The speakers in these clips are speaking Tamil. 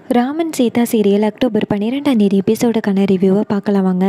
ராமன் சீதா சீரியல் அக்டோபர் பன்னிரெண்டாம் தேதி எபிசோடுக்கான ரிவ்யூவை பார்க்கலாம் வாங்க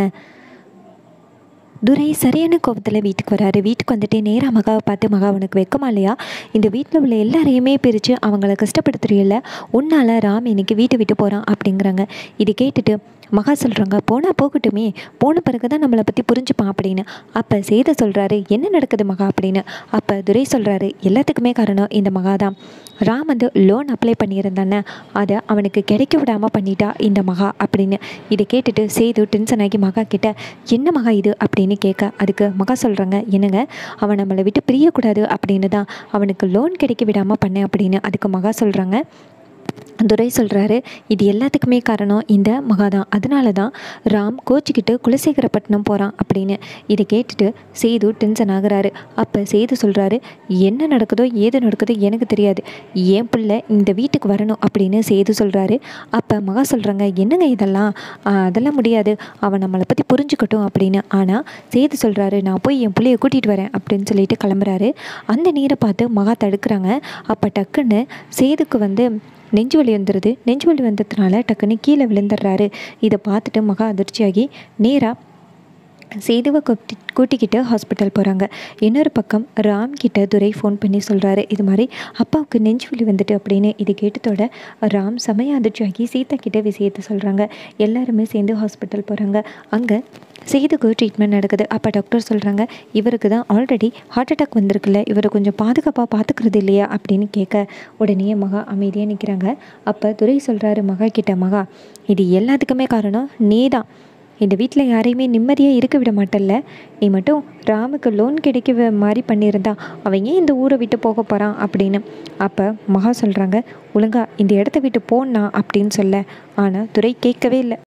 துரை சரியான கோபத்தில் வீட்டுக்கு வராரு வீட்டுக்கு வந்துட்டு நேராக மகாவை பார்த்து மகா உனக்கு வெக்கமா இல்லையா இந்த வீட்டில் உள்ள எல்லாரையுமே பிரித்து அவங்கள கஷ்டப்படுத்துறியல உன்னால் ராம் இன்னைக்கு வீட்டை விட்டு போகிறான் அப்படிங்கிறாங்க இது கேட்டுட்டு மகா சொல்கிறாங்க போனால் போகட்டுமே போன பிறகு தான் நம்மளை பற்றி புரிஞ்சுப்பான் அப்படின்னு அப்போ சேத சொல்கிறாரு என்ன நடக்குது மகா அப்படின்னு அப்போ துரை சொல்கிறாரு எல்லாத்துக்குமே காரணம் இந்த மகா தான் ராம் வந்து லோன் அப்ளை பண்ணியிருந்தானே அதை அவனுக்கு கிடைக்க விடாமல் பண்ணிட்டா இந்த மகா அப்படின்னு இதை கேட்டுட்டு சேது டென்ஷன் ஆகி மகா கிட்ட என்ன மகா இது அப்படின்னு கேட்க அதுக்கு மகா சொல்கிறாங்க என்னங்க அவன் நம்மளை விட்டு பிரியக்கூடாது அப்படின்னு தான் அவனுக்கு லோன் கிடைக்க விடாமல் பண்ணேன் அப்படின்னு அதுக்கு மகா சொல்கிறாங்க துரை சொல்கிறாரு இது எல்லாத்துக்குமே காரணம் இந்த மகா தான் அதனால தான் ராம் கோச்சிக்கிட்டு குலசேகரப்பட்டினம் போகிறான் அப்படின்னு இதை கேட்டுட்டு சேது டென்ஷன் ஆகுறாரு அப்போ சேது சொல்கிறாரு என்ன நடக்குதோ ஏது நடக்குதோ எனக்கு தெரியாது என் பிள்ளை இந்த வீட்டுக்கு வரணும் அப்படின்னு சேது சொல்கிறாரு அப்போ மகா சொல்கிறாங்க என்னங்க இதெல்லாம் "ஆ, அதெல்லாம் முடியாது அவன் நம்மளை பற்றி புரிஞ்சுக்கட்டும் அப்படின்னு ஆனால் சேது சொல்கிறாரு நான் போய் என் பிள்ளைய கூட்டிகிட்டு வரேன் அப்படின்னு சொல்லிட்டு கிளம்புறாரு அந்த நீரை பார்த்து மகா தடுக்கிறாங்க அப்போ டக்குன்னு சேதுக்கு வந்து நெஞ்சு வலி வந்துடுது நெஞ்சு வலி வந்ததுனால டக்குன்னு கீழே விழுந்துடுறாரு இதை பார்த்துட்டு மகா அதிர்ச்சியாகி நேராக சேதுவை கூட்டி கூட்டிக்கிட்டு ஹாஸ்பிட்டல் போகிறாங்க இன்னொரு பக்கம் ராம் கிட்ட துரை ஃபோன் பண்ணி சொல்கிறாரு இது மாதிரி அப்பாவுக்கு நெஞ்சு வலி வந்துட்டு அப்படின்னு இது கேட்டதோட ராம் செமைய அதிர்ச்சியாகி சீதா கிட்ட விஷயத்த சொல்கிறாங்க எல்லாருமே சேர்ந்து ஹாஸ்பிட்டல் போகிறாங்க அங்கே சேதுக்கு ட்ரீட்மெண்ட் நடக்குது அப்போ டாக்டர் சொல்கிறாங்க இவருக்கு தான் ஆல்ரெடி ஹார்ட் அட்டாக் வந்திருக்குல்ல இவரை கொஞ்சம் பாதுகாப்பாக பார்த்துக்கிறது இல்லையா அப்படின்னு கேட்க உடனே மகா அமைதியாக நிற்கிறாங்க அப்போ துரை சொல்கிறாரு மகா கிட்ட மகா இது எல்லாத்துக்குமே காரணம் நீ தான் இந்த வீட்டில் யாரையுமே நிம்மதியாக இருக்க விட மாட்டல்ல நீ மட்டும் ராமுக்கு லோன் கிடைக்க வ- மாதிரி பண்ணியிருந்தா அவன் ஏன் இந்த ஊரை விட்டு போக போகிறான் அப்படின்னு அப்போ மகா சொல்கிறாங்க ஒழுங்கா இந்த இடத்த விட்டு போனா அப்படின்னு சொல்ல ஆனால் துரை கேட்கவே இல்லை